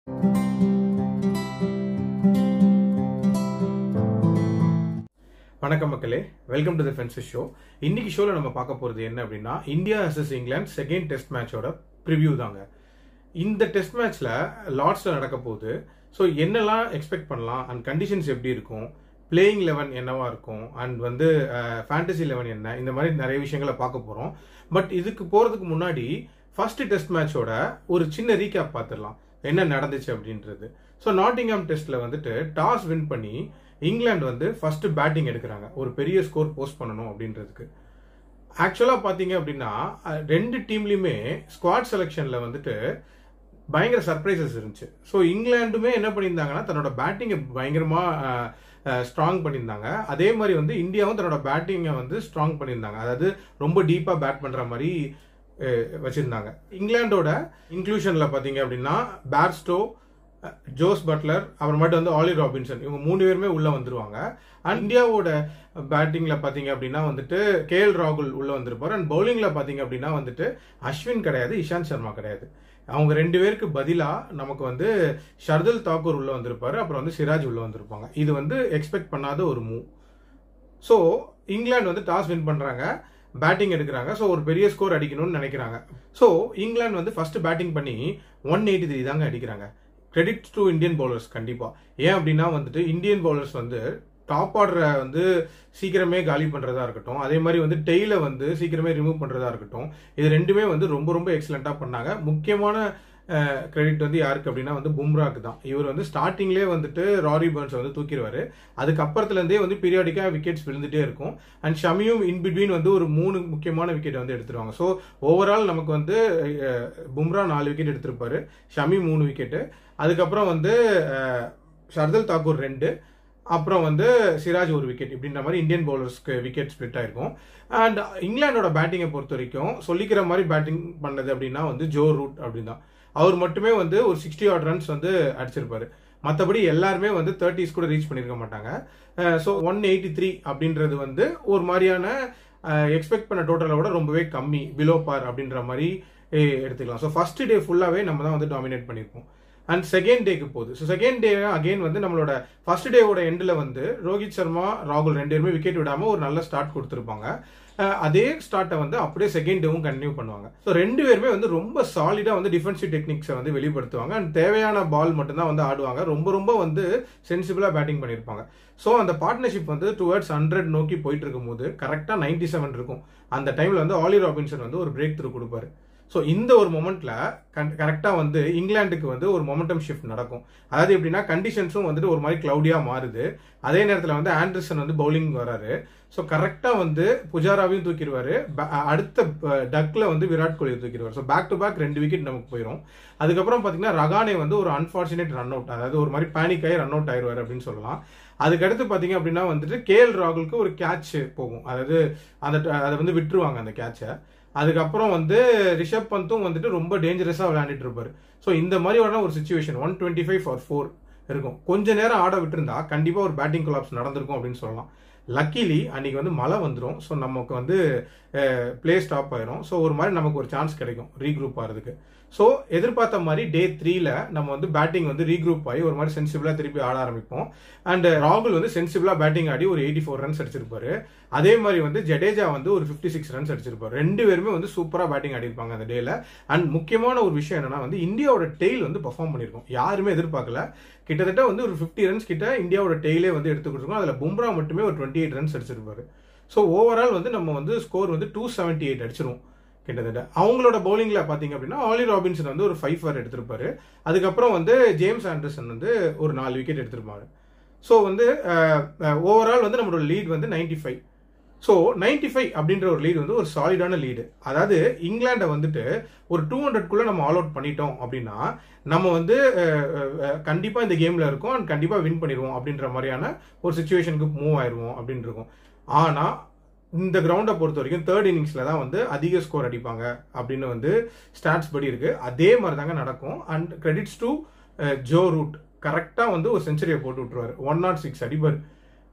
வணக்கம் மக்களே welcome to the fences show இன்னைக்கு ஷோல நம்ம பார்க்க போறது என்ன அப்படின்னா இந்தியா vs இங்கிலாந்து செகண்ட் டெஸ்ட் மேட்சோட ப்ரிவ்யூ தாங்க இந்த டெஸ்ட் மேட்ச்ல லார்ட்ஸ்ல நடக்க போகுது ஸோ என்னெல்லாம் எக்ஸ்பெக்ட் பண்ணலாம் அண்ட் கண்டிஷன்ஸ் எப்படி இருக்கும் பிளேயிங் லெவன் என்னவா இருக்கும் அண்ட் வந்து ஃபேண்டசி லெவன் என்ன இந்த மாதிரி நிறைய விஷயங்களை பார்க்க போறோம் பட் இதுக்கு போறதுக்கு முன்னாடி ஃபர்ஸ்ட் டெஸ்ட் மேட்சோட ஒரு சின்ன ரீகேப் பார்த்துடலாம் என்ன நடந்துச்சு அப்படின்றது ஸோ நாட்டிங்ஹாம் டெஸ்ட்ல வந்துட்டு டாஸ் வின் பண்ணி இங்கிலாந்து வந்து ஃபர்ஸ்ட் பேட்டிங் எடுக்கிறாங்க ஒரு பெரிய ஸ்கோர் போஸ்ட் பண்ணணும் அப்படின்றதுக்கு ஆக்சுவலாக பார்த்தீங்க அப்படின்னா அஹ், ரெண்டு டீம்லையுமே ஸ்குவாட் செலெக்ஷனில் வந்துட்டு பயங்கர சர்ப்ரைசஸ் இருந்துச்சு ஸோ இங்கிலாந்துமே என்ன பண்ணியிருந்தாங்கன்னா தன்னோட பேட்டிங்கை பயங்கரமாக ஸ்ட்ராங் பண்ணியிருந்தாங்க அதே மாதிரி வந்து இந்தியாவும் தன்னோட பேட்டிங்கை வந்து ஸ்ட்ராங் பண்ணியிருந்தாங்க அதாவது ரொம்ப டீப்பாக பேட் பண்ணுற மாதிரி அஹ், வச்சிருந்தாங்க இங்கிலாண்டோட இன்க்ளூஷனில் பார்த்தீங்க அப்படின்னா பேர்ஸ்டோ ஜோஸ் பட்லர் அப்புறமேட்டு வந்து ஆலி ராபின்சன் இவங்க மூணு பேருமே உள்ள வந்துருவாங்க அண்ட் இந்தியாவோட பேட்டிங்ல பாத்தீங்க அப்படின்னா வந்துட்டு கே எல் ராகுல் உள்ள வந்திருப்பாரு அண்ட் பவுலிங்ல பாத்தீங்க அப்படின்னா வந்துட்டு அஸ்வின் கிடையாது இஷாந்த் சர்மா கிடையாது அவங்க ரெண்டு பேருக்கு பதிலா நமக்கு வந்து ஷர்துல் தாக்கூர் உள்ள வந்திருப்பாரு அப்புறம் வந்து சிராஜ் உள்ள வந்திருப்பாங்க இது வந்து எக்ஸ்பெக்ட் பண்ணாத ஒரு மூவ் ஸோ இங்கிலாந்து வந்து டாஸ் வின் பண்றாங்க பேட்டிங் எடுக்கிறாங்க ஸோ ஒரு பெரிய ஸ்கோர் அடிக்கணும்னு நினைக்கிறாங்க ஸோ இங்கிலாந்து வந்து ஃபர்ஸ்ட் பேட்டிங் பண்ணி ஒன் எயிட்டி த்ரீ தாங்க அடிக்கிறாங்க கிரெடிட் டு இந்தியன் பவுலர்ஸ் கண்டிப்பா ஏன் அப்படின்னா வந்துட்டு இந்தியன் பவுலர்ஸ் வந்து டாப் ஆர்டரை வந்து சீக்கிரமே காலி பண்றதா இருக்கட்டும் அதே மாதிரி வந்து டெய்ல வந்து சீக்கிரமே ரிமூவ் பண்றதா இருக்கட்டும் இது ரெண்டுமே வந்து ரொம்ப ரொம்ப எக்ஸலண்டா பண்ணாங்க முக்கியமான கிரெடிட் வந்து யாருக்கு அப்படின்னா வந்து பும்ராக்கு தான் இவர் வந்து ஸ்டார்டிங்லேயே வந்துட்டு ராரி பர்ன்ஸ் வந்து தூக்கிடுவாரு அதுக்கப்புறத்துல இருந்தே வந்து பீரியாடிக்கா விக்கெட்ஸ் விழுந்துட்டே இருக்கும் அண்ட் ஷமியும் இன் பிட்வீன் வந்து ஒரு மூணு முக்கியமான விக்கெட் வந்து எடுத்துருவாங்க ஸோ ஓவரால் நமக்கு வந்து அஹ், பும்ரா நாலு விக்கெட் எடுத்திருப்பாரு ஷமி மூணு விக்கெட்டு அதுக்கப்புறம் வந்து அஹ், ஷர்துல் தாக்கூர் ரெண்டு அப்புறம் வந்து சிராஜ் ஒரு விக்கெட் இப்படின்ற மாதிரி இந்தியன் பவுலர்ஸ்க்கு விக்கெட் ஸ்பிளிட் ஆயிருக்கும் அண்ட் இங்கிலாண்டோட பேட்டிங்கை பொறுத்த வரைக்கும் சொல்லிக்கிற மாதிரி பேட்டிங் பண்ணது அப்படின்னா வந்து ஜோ ரூட் அப்படின்னு தான் அவர் மட்டுமே வந்து ஒரு சிக்ஸ்டி ஆட் ரன்ஸ் வந்து அடிச்சிருப்பாரு மற்றபடி எல்லாருமே வந்து தேர்ட்டிஸ் கூட ரீச் பண்ணியிருக்க மாட்டாங்க ஸோ ஒன் எயிட்டி த்ரீ அப்படின்றது வந்து ஒரு மாதிரியான எக்ஸ்பெக்ட் பண்ண டோட்டலை விட ரொம்பவே கம்மி பிலோ பார் அப்படின்ற மாதிரி eh, எடுத்துக்கலாம் ஸோ ஃபர்ஸ்ட் டே ஃபுல்லாகவே நம்ம தான் வந்து டாமினேட் பண்ணியிருப்போம் அண்ட் செகண்ட் டேக்கு போகுது ஸோ செகண்ட் டே அகைன் வந்து நம்மளோட ஃபர்ஸ்ட் டேவோட எண்டில் வந்து ரோஹித் சர்மா ராகுல் ரெண்டு பேருமே விக்கெட் விடாம ஒரு நல்ல ஸ்டார்ட் கொடுத்துருப்பாங்க அஹ் அதே ஸ்டார்ட்டை வந்து அப்படியே செகண்ட் டேவும் கண்டினியூ பண்ணுவாங்க ஸோ ரெண்டு பேருமே வந்து ரொம்ப சாலிடாக வந்து டிஃபென்சிவ் டெக்னிக்ஸை வந்து வெளிப்படுத்துவாங்க அண்ட் தேவையான பால் மட்டும்தான் வந்து ஆடுவாங்க ரொம்ப ரொம்ப வந்து சென்சிபிளாக பேட்டிங் பண்ணியிருப்பாங்க ஸோ அந்த பார்ட்னர்ஷிப் வந்து டுவர்ட்ஸ் ஹண்ட்ரட் நோக்கி போயிட்டு இருக்கும்போது கரெக்டாக நைன்டி செவன் இருக்கும் அந்த டைமில் வந்து ஆலி ராபின்சன் வந்து ஒரு பிரேக் த்ரூ கொடுப்பாரு ஸோ இந்த ஒரு மொமெண்ட்ல கரெக்டாக வந்து இங்கிலாந்துக்கு வந்து ஒரு மொமெண்டம் ஷிஃப்ட் நடக்கும் அதாவது எப்படின்னா கண்டிஷன்ஸும் வந்துட்டு ஒரு மாதிரி கிளவுடியாக மாறுது அதே நேரத்தில் வந்து ஆண்டர்சன் வந்து பவுலிங் வராரு ஸோ கரெக்டாக வந்து புஜாராவையும் தூக்கிடுவாரு ப- அடுத்த டக்ல வந்து விராட் கோலியை தூக்கிடுவார் ஸோ பேக் டு பேக் ரெண்டு விக்கெட் நமக்கு போயிடும் அதுக்கப்புறம் பார்த்தீங்கன்னா ரகானே வந்து ஒரு அன்பார்ச்சுனேட் ரன் அவுட் அதாவது ஒரு மாதிரி பேனிக் ஆகி ரன் அவுட் ஆயிடுவார் அப்படின்னு சொல்லலாம் அதுக்கடுத்து பார்த்தீங்க அப்படின்னா வந்துட்டு கேஎல் ராகுலுக்கு ஒரு கேட்ச் போகும் அதாவது அந்த அதை வந்து விட்டுருவாங்க அந்த கேட்சை அதுக்கப்புறம் வந்து ரிஷப் பந்தும் வந்துட்டு ரொம்ப டேஞ்சரஸாக விளையாண்டுட்டு இருப்பாரு ஸோ இந்த மாதிரியான ஒரு situation one twenty five for four இருக்கும் கொஞ்ச நேரம் ஆட விட்டுருந்தா கண்டிப்பாக ஒரு பேட்டிங் கொலாப்ஸ் நடந்திருக்கும் அப்படின்னு சொல்லலாம் லக்கிலி அன்னைக்கு வந்து மழை வந்துடும் ஸோ நமக்கு வந்து பிளே ஸ்டாப் ஆயிரும் ஸோ ஒரு மாதிரி நமக்கு ஒரு சான்ஸ் கிடைக்கும் ரீக்ரூப் ஆகிறதுக்கு ஸோ எதிர்பார்த்த மாதிரி டே த்ரீல நம்ம வந்து பேட்டிங் வந்து ரீக்ரூப் ஆகி ஒரு மாதிரி சென்சிபிளாக திருப்பி ஆட ஆரம்பிப்போம் அண்ட் ராகுல் வந்து சென்சிபிளாக பேட்டிங் ஆடி ஒரு எயிட்டி ஃபோர் ரன்ஸ் அடிச்சிருப்பாரு அதே மாதிரி வந்து ஜடேஜா வந்து ஒரு ஃபிஃப்டி சிக்ஸ் ரன்ஸ் அடிச்சிருப்பாரு ரெண்டு பேருமே வந்து சூப்பராக பேட்டிங் ஆடிருப்பாங்க அந்த டேல அண்ட் முக்கியமான ஒரு விஷயம் என்னன்னா வந்து இந்தியாவோட டெய்ல் வந்து பெர்ஃபார்ம் பண்ணியிருக்கோம் யாருமே எதிர்பார்க்கல கிட்டத்தட்ட வந்து ஒரு ஃபிஃப்டி ரன்ஸ் கிட்ட இந்தியாவோட டெய்லே வந்து எடுத்து கொடுத்துருக்கோம் அதில் பும்ரா மட்டுமே ஒரு டுவெண்ட்டி எயிட் ரன்ஸ் அடிச்சிருப்பாரு ஸோ ஓவரால் வந்து நம்ம வந்து ஸ்கோர் வந்து டூ செவன்ட்டி எயிட் அடிச்சிருவோம் கிட்டத்தட்ட அவங்களோட பவுலிங்ல பாத்தீங்க அப்படின்னா ஆலி ராபின்சன் வந்து ஒரு ஃபைவ் ஃபார் எடுத்திருப்பாரு அதுக்கப்புறம் வந்து ஜேம்ஸ் ஆண்டர்சன் வந்து ஒரு நாலு விக்கெட் எடுத்திருப்பாரு ஸோ வந்து ஓவரால் வந்து நம்மளோட லீட் வந்து ninety five so ninety five அப்படின்ற ஒரு லீடு வந்து ஒரு சாலிடான லீடு அதாவது இங்கிலாண்டை வந்துட்டு ஒரு டூ ஹண்ட்ரட்குள்ள நம்ம ஆல் அவுட் பண்ணிட்டோம் அப்படின்னா நம்ம வந்து அஹ், அஹ், கண்டிப்பா இந்த கேம்ல இருக்கோம் அண்ட் கண்டிப்பா வின் பண்ணிடுவோம் அப்படின்ற மாதிரியான ஒரு சுச்சுவேஷனுக்கு மூவ் ஆயிருவோம் அப்படின்னு இருக்கும் ஆனா இந்த கிரவுண்டை பொறுத்த வரைக்கும் தேர்ட் இன்னிங்ஸ்ல தான் வந்து அதிக ஸ்கோர் அடிப்பாங்க அப்படின்னு வந்து ஸ்டாட்ஸ் படி இருக்கு அதே மாதிரி தாங்க நடக்கும் and credits to Joe Root கரெக்டா வந்து ஒரு செஞ்சுரியை போட்டு விட்டுருவாரு ஒன் நாட் சிக்ஸ் அடிப்பார்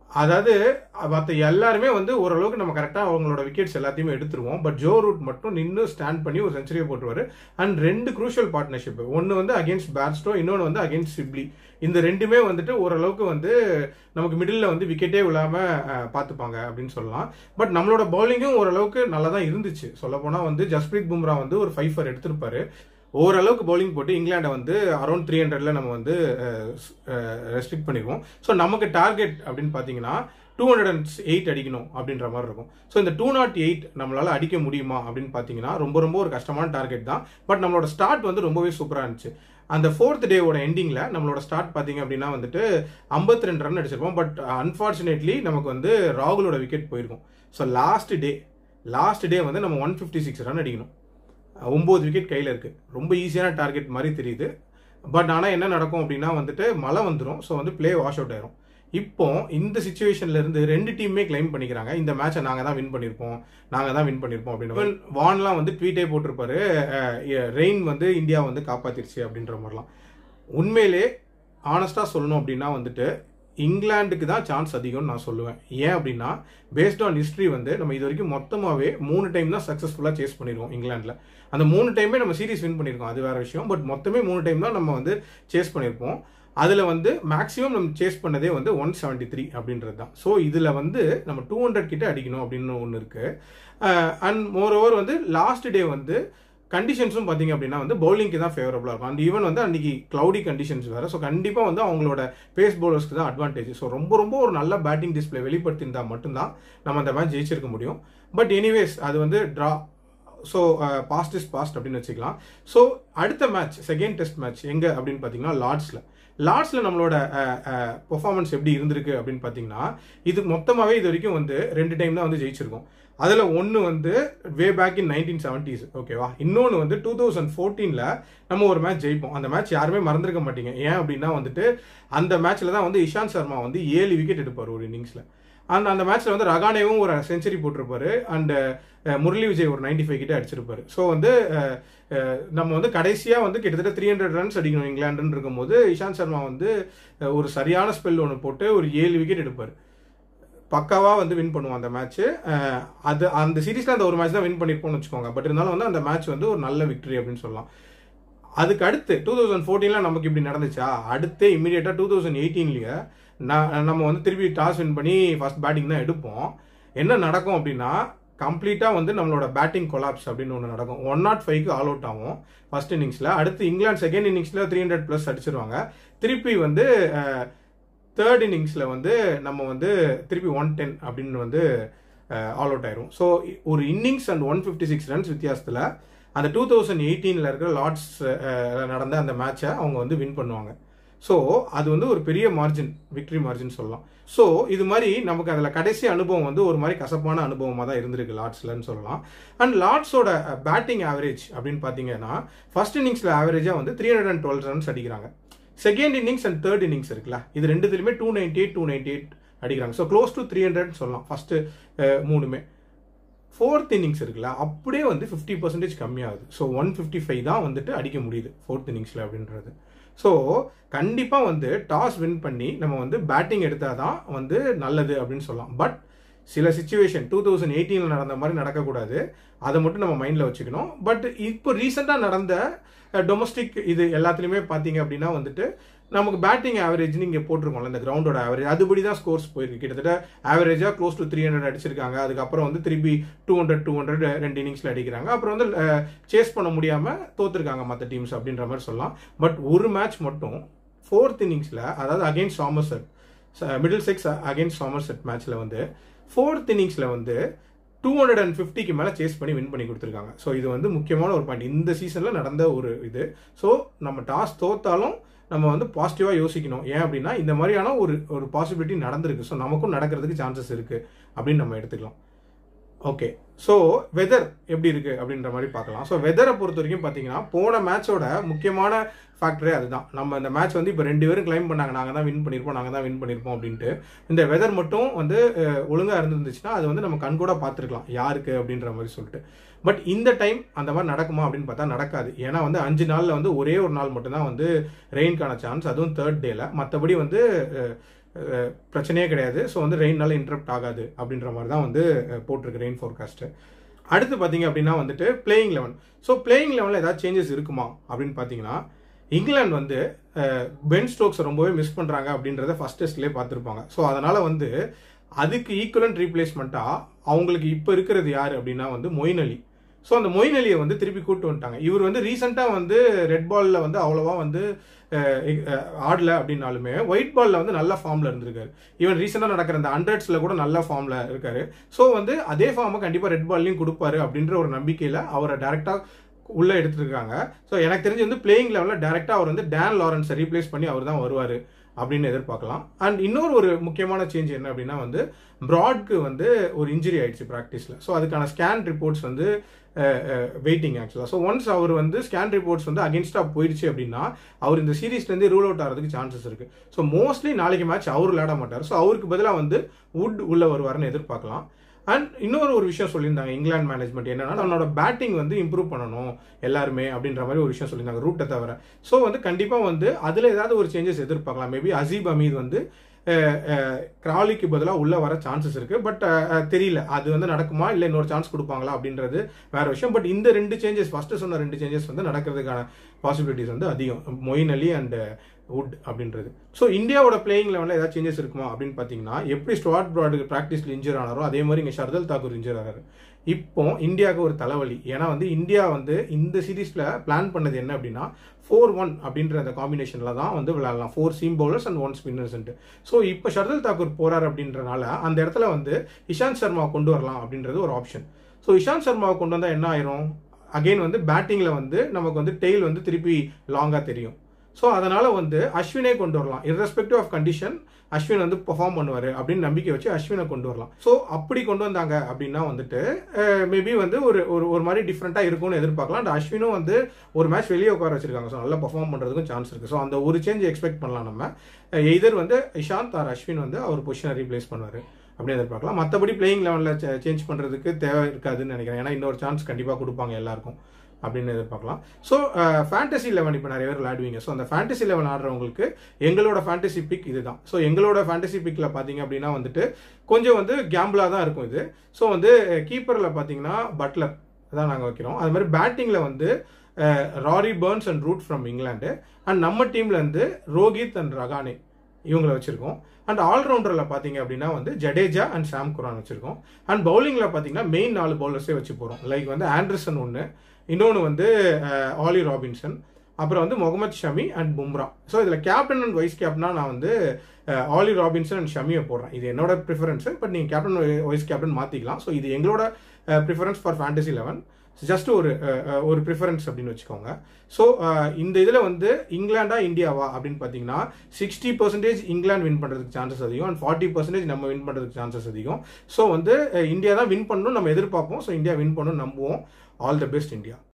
அதாவது மற்ற எல்லாருமே வந்து ஓரளவுக்கு நம்ம கரெக்டாக அவங்களோட விக்கெட்ஸ் எல்லாத்தையுமே எடுத்துருவோம் பட் ஜோ ரூட் மட்டும் நின்று ஸ்டாண்ட் பண்ணி ஒரு செஞ்சுரியை போட்டுருவாரு அண்ட் ரெண்டு குரூஷியல் பார்ட்னர்ஷிப் ஒன்று வந்து அகேன்ஸ்ட் பேட்ஸ்டோ இன்னொன்று வந்து அகேன்ஸ்ட் சிப்லி இந்த ரெண்டுமே வந்துட்டு ஓரளவுக்கு வந்து நமக்கு மிடில் வந்து விக்கெட்டே விழாமல் பார்த்துப்பாங்க அப்படின்னு சொல்லலாம் பட் நம்மளோட பவுலிங்கும் ஓரளவுக்கு நல்லா தான் இருந்துச்சு சொல்லப்போனால் வந்து ஜஸ்பிரீத் பும்ரா வந்து ஒரு ஃபைவ் ஃபர் எடுத்திருப்பாரு ஓரளவுக்கு பவுலிங் போட்டு இங்கிலாண்டை வந்து அரௌண்ட் த்ரீ ஹண்ட்ரட்ல நம்ம வந்து ரெஸ்ட்ரிக்ட் பண்ணிடுவோம் ஸோ நமக்கு டார்கெட் அப்படின்னு பார்த்தீங்கன்னா டூ ஹண்ட்ரட் அண்ட் எயிட் அடிக்கணும் அப்படின்ற மாதிரி இருக்கும் ஸோ இந்த டூ நாட் எயிட் நம்மளால அடிக்க முடியுமா அப்படின்னு பார்த்தீங்கன்னா ரொம்ப ரொம்ப ஒரு கஷ்டமான டார்கெட் தான் பட் நம்மளோட ஸ்டார்ட் வந்து ரொம்பவே சூப்பராக இருந்துச்சு அந்த ஃபோர்த் டேவோட எண்டிங்கில் நம்மளோட ஸ்டார்ட் பார்த்தீங்க அப்படின்னா வந்துட்டு ஐம்பத்தி ரெண்டு ரன் அடிச்சிருப்போம் பட் அன்ஃபார்ச்சுனேட்லி நமக்கு வந்து ராகுலோட விக்கெட் போயிருக்கும் so last day last day வந்து நம்ம ஒன் ஃபிஃப்டி சிக்ஸ் ரன் அடிக்கணும் ஒம்பது விக்கெட் கையில் இருக்குது ரொம்ப ஈஸியான டார்கெட் மாதிரி தெரியுது பட் ஆனால் என்ன நடக்கும் அப்படின்னா வந்துட்டு மழை வந்துடும் ஸோ வந்து பிளே வாஷ் அவுட் ஆயிரும் இப்போ இந்த சுச்சுவேஷன்ல இருந்து ரெண்டு டீமுமே கிளைம் பண்ணிக்கிறாங்க இந்த மேட்சை நாங்க தான் வின் பண்ணிருப்போம் நாங்க தான் வின் பண்ணிருப்போம் அப்படின்னு வான்லாம் வந்து ட்வீட்டே போட்டிருப்பாரு ரெயின் வந்து இந்தியா வந்து காப்பாத்திருச்சு அப்படின்ற மாதிரிலாம் உண்மையிலே ஆனஸ்டா சொல்லணும் அப்படின்னா வந்துட்டு இங்கிலாந்துக்கு தான் சான்ஸ் அதிகம்னு நான் சொல்லுவேன் ஏன் அப்படின்னா பேஸ்ட் ஆன் ஹிஸ்ட்ரி வந்து நம்ம இது வரைக்கும் மொத்தமாகவே மூணு டைம் தான் சக்ஸஸ்ஃபுல்லாக சேஸ் பண்ணியிருக்கோம் இங்கிலாண்டில் அந்த மூணு டைமே நம்ம சீரிஸ் வின் பண்ணியிருக்கோம் அது வேற விஷயம் பட் மொத்தமே மூணு டைம் தான் நம்ம வந்து சேஸ் பண்ணியிருப்போம் அதில் வந்து மேக்ஸிமம் நம்ம சேஸ் பண்ணதே வந்து ஒன் செவன்ட்டி த்ரீ அப்படின்றது தான் ஸோ இதில் வந்து நம்ம டூ ஹண்ட்ரட் கிட்ட அடிக்கணும் அப்படின்னு ஒன்று இருக்குது அண்ட் மோர் ஓவர் வந்து லாஸ்ட் டே வந்து கண்டிஷன்ஸும் பார்த்தீங்க அப்படின்னா வந்து பவுலிங்க்கு தான் ஃபேவரபுளாக இருக்கும் அண்ட் ஈவன் வந்து அன்றைக்கி க்ளவுடி கண்டிஷன்ஸ் வேறு ஸோ கண்டிப்பாக வந்து அவங்களோட பேஸ் பவுலர்ஸ்க்கு தான் அட்வான்டேஜ் ஸோ ரொம்ப ரொம்ப ஒரு நல்ல பேட்டிங் டிஸ்பிளே வெளிப்படுத்தியிருந்தால் மட்டும்தான் நம்ம அந்த மேட்ச் ஜெயிச்சிருக்க முடியும் பட் எனிவேஸ் அது வந்து draw so past is past அப்படின்னு வச்சுக்கலாம் ஸோ அடுத்த மேட்ச் செகண்ட் டெஸ்ட் மேட்ச் எங்கே அப்படின்னு பார்த்தீங்கன்னா லார்ட்ஸில் லார்ட்ஸில் நம்மளோட பெர்ஃபார்மன்ஸ் எப்படி இருந்திருக்கு அப்படின்னு பார்த்தீங்கன்னா இது மொத்தமாகவே இது வரைக்கும் வந்து ரெண்டு டைம் தான் வந்து ஜெயிச்சிருக்கோம் அதில் ஒன்று வந்து way back in nineteen seventies ஓகேவா இன்னொன்று வந்து டூ தௌசண்ட் ஃபோர்டீனில் நம்ம ஒரு மேட்ச் ஜெயிப்போம் அந்த மேட்ச் யாருமே மறந்துருக்க மாட்டீங்க ஏன் அப்படின்னா வந்துட்டு அந்த மேட்ச்சில் தான் வந்து இஷாந்த் சர்மா வந்து ஏழு விக்கெட் எடுப்பார் ஒரு இன்னிங்ஸில் அந்த அந்த மேட்ச்சில் வந்து ரகானேவும் ஒரு செஞ்சுரி போட்டிருப்பாரு அண்ட் முரளி விஜய் ஒரு நைன்டி ஃபைவ் கிட்ட அடிச்சிருப்பாரு ஸோ வந்து நம்ம வந்து கடைசியாக வந்து கிட்டத்தட்ட த்ரீ ஹண்ட்ரட் ரன்ஸ் அடிக்கணும் இங்கிலாண்டுன்னு இருக்கும்போது இஷாந்த் சர்மா வந்து ஒரு சரியான ஸ்பெல் ஒன்று போட்டு ஒரு ஏழு விக்கெட் எடுப்பார் பக்காவாக வந்து வின் பண்ணுவோம் அந்த மேட்ச் அது அந்த சீரீஸில் அந்த ஒரு மேட்ச் தான் வின் பண்ணியிருப்போம்னு வச்சுக்கோங்க பட் இருந்தாலும் வந்து அந்த மேட்ச் வந்து ஒரு நல்ல விக்டரி அப்படின்னு சொல்லலாம் அதுக்கு அடுத்து டூ தௌசண்ட் ஃபோர்டீனில் நமக்கு இப்படி நடந்துச்சா அடுத்து இமீடியட்டாக டூ தௌசண்ட் எயிட்டீன்லேயே நான் நம்ம வந்து திருப்பி டாஸ் வின் பண்ணி ஃபர்ஸ்ட் பேட்டிங் தான் எடுப்போம் என்ன நடக்கும் அப்படின்னா கம்ப்ளீட்டாக வந்து நம்மளோட பேட்டிங் கொலாப்ஸ் அப்படின்னு ஒன்று நடக்கும் ஒன் நாட் ஃபைவ்க்கு ஆல் அவுட் ஆகும் ஃபர்ஸ்ட் இன்னிங்ஸில் அடுத்து இங்கிலாந்து செகண்ட் இன்னிங்ஸில் த்ரீ ஹண்ட்ரட் ப்ளஸ் அடிச்சிருவாங்க திருப்பி வந்து தேர்ட் இன்னிங்ஸில் வந்து நம்ம வந்து திருப்பி ஒன் டென் அப்படின்னு வந்து ஆல் அவுட் ஆயிரும் ஸோ ஒரு innings and one fifty six runs வித்தியாசத்தில் அந்த டூ தௌசண்ட் எயிட்டீனில் இருக்கிற லார்ட்ஸ் நடந்த அந்த மேட்சை அவங்க வந்து வின் பண்ணுவாங்க ஸோ அது வந்து ஒரு பெரிய மார்ஜின் விக்டரி மார்ஜின் சொல்லலாம் ஸோ இது மாதிரி நமக்கு அதில் கடைசி அனுபவம் வந்து ஒரு மாதிரி கசப்பான அனுபவமாக தான் இருந்திருக்கு லார்ட்ஸ்லன்னு சொல்லலாம் அண்ட் லார்ட்ஸோட பேட்டிங் ஆவரேஜ் அப்படின்னு பார்த்தீங்கன்னா ஃபர்ஸ்ட் இன்னிங்ஸில் ஆவரேஜாக வந்து three hundred and twelve runs அடிக்கிறாங்க second innings and third innings இருக்குல்ல இது ரெண்டுத்துலையுமே two ninety eight two ninety eight அடிக்கிறாங்க so close to three hundred சொல்லலாம் ஃபர்ஸ்ட் மூணுமே ஃபோர்த் இன்னிங்ஸ் இருக்குல்ல அப்படியே வந்து ஃபிஃப்டி பர்சன்டேஜ் கம்மியாகுது ஸோ ஒன் ஃபிஃப்டி ஃபைவ் தான் வந்துட்டு அடிக்க முடியுது ஃபோர்த் இன்னிங்ஸில் அப்படின்றது ஸோ கண்டிப்பாக வந்து டாஸ் வின் பண்ணி நம்ம வந்து பேட்டிங் எடுத்தால் தான் வந்து நல்லது அப்படின்னு சொல்லலாம் பட் சில சுச்சுவேஷன் டூ தௌசண்ட் எயிட்டீனில் நடந்த மாதிரி நடக்கக்கூடாது அதை மட்டும் நம்ம மைண்டில் வச்சுக்கணும் பட் இப்போ ரீசெண்டாக நடந்த டொமஸ்டிக் இது எல்லாத்துலேயுமே பார்த்தீங்க அப்படின்னா வந்துட்டு நமக்கு பேட்டிங் ஆவரேஜ் இங்கே போட்டிருக்கோம்ல இந்த கிரவுண்டோட ஆவரேஜ் அதுபடி தான் ஸ்கோர்ஸ் போயிருக்கு கிட்டத்தட்ட ஆவரேஜாக க்ளோஸ் டு த்ரீ ஹண்ட்ரட் அடிச்சிருக்காங்க அதுக்கப்புறம் வந்து திருப்பி டூ ஹண்ட்ரட் டூ ஹண்ட்ரட் ரெண்டு இன்னிங்ஸில் அடிக்கிறாங்க அப்புறம் வந்து சேஸ் பண்ண முடியாமல் தோத்துருக்காங்க மற்ற டீம்ஸ் அப்படின்ற மாதிரி சொல்லலாம் பட் ஒரு மேட்ச் மட்டும் ஃபோர்த் இன்னிங்ஸில் அதாவது against Somerset Middlesex against Somerset மேட்ச்சில் வந்து ஃபோர்த் இன்னிங்ஸில் வந்து டூ ஹண்ட்ரட் அண்ட் ஃபிஃப்டிக்கு மேலே சேஸ் பண்ணி வின் பண்ணி கொடுத்துருக்காங்க ஸோ இது வந்து முக்கியமான ஒரு பாயிண்ட் இந்த சீசனில் நடந்த ஒரு இது ஸோ நம்ம டாஸ் தோத்தாலும் நம்ம வந்து பாசிட்டிவாக யோசிக்கணும் ஏன் அப்படின்னா இந்த மாதிரியான ஒரு ஒரு பாசிபிலிட்டி நடந்திருக்கு ஸோ நமக்கும் நடக்கிறதுக்கு சான்சஸ் இருக்குது அப்படின்னு நம்ம எடுத்துக்கலாம் ஓகே ஸோ வெதர் எப்படி இருக்கு அப்படின்ற மாதிரி பார்க்கலாம் ஸோ வெதரை பொறுத்த வரைக்கும் பார்த்தீங்கன்னா போன மேட்சோட முக்கியமான ஃபேக்டரே அதுதான் நம்ம இந்த மேட்ச் வந்து இப்போ ரெண்டு பேரும் கிளைம் பண்ணாங்க நாங்கள் தான் வின் பண்ணியிருப்போம் நாங்கள் தான் வின் பண்ணியிருப்போம் அப்படின்ட்டு இந்த வெதர் மட்டும் வந்து ஒழுங்காக இருந்துருந்துச்சுன்னா அது வந்து நம்ம கண்கூட பார்த்துருக்கலாம் யாருக்கு அப்படின்ற மாதிரி சொல்லிட்டு பட் இந்த டைம் அந்த மாதிரி நடக்குமா அப்படின்னு பார்த்தா நடக்காது ஏன்னா வந்து அஞ்சு நாளில் வந்து ஒரே ஒரு நாள் மட்டும்தான் வந்து ரெயின்கான சான்ஸ் அதுவும் தேர்ட் டேல மற்றபடி வந்து அஹ், பிரச்சனையே கிடையாது ஸோ வந்து ரெயின்னால இன்டரப்ட் ஆகாது அப்படின்ற மாதிரி தான் வந்து அஹ், போட்டிருக்கு ரெயின் ஃபோர்காஸ்ட்டு அடுத்து பார்த்தீங்க அப்படின்னா வந்துட்டு பிளேயிங் லெவன் ஸோ பிளேயிங் லெவனில் ஏதாவது சேஞ்சஸ் இருக்குமா அப்படின்னு பார்த்தீங்கன்னா இங்கிலாந்து வந்து அஹ், பென் ஸ்டோக்ஸ் ரொம்பவே மிஸ் பண்ணுறாங்க அப்படின்றத ஃபர்ஸ்ட் டெஸ்ட்லேயே பார்த்துருப்பாங்க ஸோ அதனால வந்து அதுக்கு ஈக்குவலன்ட் ரீப்ளேஸ்மெண்ட்டாக அவங்களுக்கு இப்போ இருக்கிறது யார் அப்படின்னா வந்து மொயின் அலி ஸோ அந்த மொயின் அலியை வந்து திருப்பி கூட்டு வந்துட்டாங்க இவர் வந்து ரீசெண்டாக வந்து ரெட் பாலில் வந்து அவ்வளோவா வந்து அஹ், அஹ், ஆடல அப்படின்னாலுமே ஒயிட் பாலில் வந்து நல்ல ஃபார்மில் இருந்திருக்காரு ஈவன் ரீசெண்டாக நடக்கிற அந்த ஹண்ட்ரட்ஸில் கூட நல்ல ஃபார்மில் இருக்காரு ஸோ வந்து அதே ஃபார்மை கண்டிப்பாக ரெட் பால்லையும் கொடுப்பாரு அப்படின்ற ஒரு நம்பிக்கையில் அவரை டேரெக்டாக உள்ளே எடுத்துருக்காங்க ஸோ எனக்கு தெரிஞ்சு வந்து பிளேயிங் லெவலில் டேரெக்டாக அவர் வந்து டேன் லாரன்ஸை ரீப்ளேஸ் பண்ணி அவர் தான் வருவார் அப்படின்னு எதிர்பார்க்கலாம் அண்ட் இன்னொரு ஒரு முக்கியமான சேஞ்ச் என்ன அப்படின்னா வந்து ப்ராட்க்கு வந்து ஒரு இன்ஜுரி ஆயிடுச்சு ப்ராக்டிஸில் ஸோ அதுக்கான ஸ்கேன் ரிப்போர்ட்ஸ் வந்து வெயிட்டிங் ஆக்சுவலாக ஸோ ஒன்ஸ் அவர் வந்து ஸ்கேன் ரிப்போர்ட்ஸ் வந்து அகேன்ஸ்டாக போயிடுச்சு அப்படின்னா அவர் இந்த சீரீஸ்லேருந்து ரூல் அவுட் ஆகிறதுக்கு சான்சஸ் இருக்கு ஸோ மோஸ்ட்லி நாளைக்கு மேட்ச் அவர் விளையாட மாட்டார் ஸோ அவருக்கு பதிலாக வந்து வுட் உள்ள வருவார்னு எதிர்பார்க்கலாம் அண்ட் இன்னொரு ஒரு விஷயம் சொல்லியிருந்தாங்க இங்கிலாந்து மேனேஜ்மெண்ட் என்னன்னா நம்மளோட பேட்டிங் வந்து இம்ப்ரூவ் பண்ணணும் எல்லாருமே அப்படின்ற மாதிரி ஒரு விஷயம் சொல்லியிருந்தாங்க ரூட்டை தவிர ஸோ வந்து கண்டிப்பாக வந்து அதில் ஏதாவது ஒரு சேஞ்சஸ் எதிர்பார்க்கலாம் மேபி அசீப் அமீத் வந்து கிராலிக்கு பதிலாக உள்ள வர சான்சஸ் இருக்கு பட் தெரியல அது வந்து நடக்குமா இல்லை இன்னொரு சான்ஸ் கொடுப்பாங்களா அப்படின்றது வேற விஷயம் பட் இந்த ரெண்டு சேஞ்சஸ் ஃபர்ஸ்ட் சொன்ன ரெண்டு சேஞ்சஸ் வந்து நடக்கிறதுக்கான பாசிபிலிட்டிஸ் வந்து அதிகம் மொயின் அலி அண்ட் வுட் அப்படின்றது ஸோ இந்தியாவோட பிளேயிங் லெவலில் ஏதாவது சேஞ்சஸ் இருக்குமா அப்படின்னு பார்த்தீங்கன்னா எப்படி ஸ்டுவார்ட் ப்ராடுக்கு ப்ராக்டிஸில் இன்ஜூர் ஆனாரோ அதே மாதிரி இங்கே ஷர்தல் தாக்கூர் இன்ஜூர் ஆனாரு இப்போ இந்தியாவுக்கு ஒரு தலைவலி ஏன்னா வந்து இந்தியா வந்து இந்த சீரீஸில் பிளான் பண்ணது என்ன அப்படின்னா ஃபோர் ஒன் அப்படின்ற அந்த காம்பினேஷனில் தான் வந்து விளையாடலாம் four seam bowlers and one ஸ்பின்னர்ஸ்ன்ட்டு ஸோ இப்போ ஷர்தல் தாக்கூர் போறார் அப்படின்றனால அந்த இடத்துல வந்து இஷாந்த் சர்மா கொண்டு வரலாம் அப்படின்றது ஒரு ஆப்ஷன் ஸோ இஷாந்த் சர்மாவை கொண்டு வந்தால் என்ன ஆயிரும் அகைன் வந்து பேட்டிங்கில் வந்து நமக்கு வந்து டெய்ல் வந்து திருப்பி லாங்காக தெரியும் ஸோ அதனால வந்து அஸ்வினே கொண்டு வரலாம் irrespective ஆஃப் கண்டிஷன் அஸ்வின் வந்து பெர்ஃபார்ம் பண்ணுவார் அப்படின்னு நம்பிக்கை வச்சு அஸ்வினை கொண்டு வரலாம் ஸோ அப்படி கொண்டு வந்தாங்க அப்படின்னா வந்துட்டு மேபி வந்து ஒரு ஒரு ஒரு மாதிரி டிஃப்ரெண்ட்டாக இருக்கும்னு எதிர்பார்க்கலாம் அண்ட் அஸ்வினும் வந்து ஒரு மேட்ச் வெளியே உட்கார வச்சிருக்காங்க ஸோ நல்லா பெர்ஃபார்ம் பண்ணுறதுக்கும் சான்ஸ் இருக்குது ஸோ அந்த ஒரு சேஞ்ச் எக்ஸ்பெக்ட் பண்ணலாம் நம்ம எதர் வந்து இஷாந்த் ஆர் அஸ்வின் வந்து அவர் பொசிஷனை ரீப்ளேஸ் பண்ணுவார் அப்படின்னு எதிர்பார்க்கலாம் மற்றபடி பிளேயிங் லெவலில் சேஞ்ச் பண்ணுறதுக்கு தேவை இருக்காதுன்னு நினைக்கிறேன் ஏன்னா இன்னொரு சான்ஸ் கண்டிப்பாக கொடுப்பாங்க எல்லாருக்கும் அப்படின்னு எதிர்பார்க்கலாம் ஸோ ஃபேண்டசி லெவன் இப்போ நிறைய பேர் விளையாடுவீங்க ஸோ அந்த ஃபேண்டசி லெவன் ஆடுறவங்களுக்கு எங்களோட ஃபேண்டசி பிக் இதுதான் ஸோ எங்களோட ஃபேண்டசி பிக்கில் பார்த்தீங்க அப்படின்னா வந்துட்டு கொஞ்சம் வந்து கேம்பிளாக தான் இருக்கும் இது ஸோ வந்து கீப்பரில் பார்த்தீங்கன்னா பட்லர் தான் நாங்கள் வைக்கிறோம் அது மாதிரி பேட்டிங்கில் வந்து Rory Burns and Root from England and நம்ம டீம்ல இருந்து ரோஹித் அண்ட் ரகானே இவங்கள வச்சிருக்கோம் அண்ட் ஆல்ரவுண்டரில் பார்த்தீங்க அப்படின்னா வந்து ஜடேஜா அண்ட் சாம் குரான் வச்சிருக்கோம் அண்ட் பவுலிங்கில் பார்த்தீங்கன்னா மெயின் நாலு பவுலர்ஸே வச்சு போகிறோம் லைக் வந்து ஆண்டர்சன் ஒன்று இன்னொன்று வந்து அஹ், ஆலி ராபின்சன் அப்புறம் வந்து முகமது ஷமி அண்ட் பும்ரா ஸோ இதில் கேப்டன் அண்ட் வைஸ் கேப்டனா நான் வந்து அஹ், ஆலி ராபின்சன் அண்ட் ஷமியை போடுறேன் இது என்னோட ப்ரிஃபரன்ஸ் பட் நீங்கள் கேப்டன் வைஸ் கேப்டன் மாற்றிக்கலாம் ஸோ இது எங்களோட preference for fantasy eleven just ஒரு அஹ், அஹ், ஒரு ப்ரிஃபரன்ஸ் அப்படின்னு வச்சுக்கோங்க ஸோ இந்த இதில் வந்து இங்கிலாண்டா இந்தியாவா அப்படின்னு பார்த்தீங்கன்னா சிக்ஸ்டி பர்சன்டேஜ் இங்கிலாந்து வின் பண்ணுறதுக்கு சான்சஸ் அதிகம் அண்ட் ஃபார்ட்டி பர்சன்டேஜ் நம்ம வின் பண்ணுறதுக்கு சான்சஸ் அதிகம் ஸோ வந்து அஹ், இந்தியா தான் வின் பண்ணணும் நம்ம எதிர்பார்ப்போம் ஸோ இந்தியா வின் பண்ணணும் நம்புவோம் ஆல் த பெஸ்ட் இந்தியா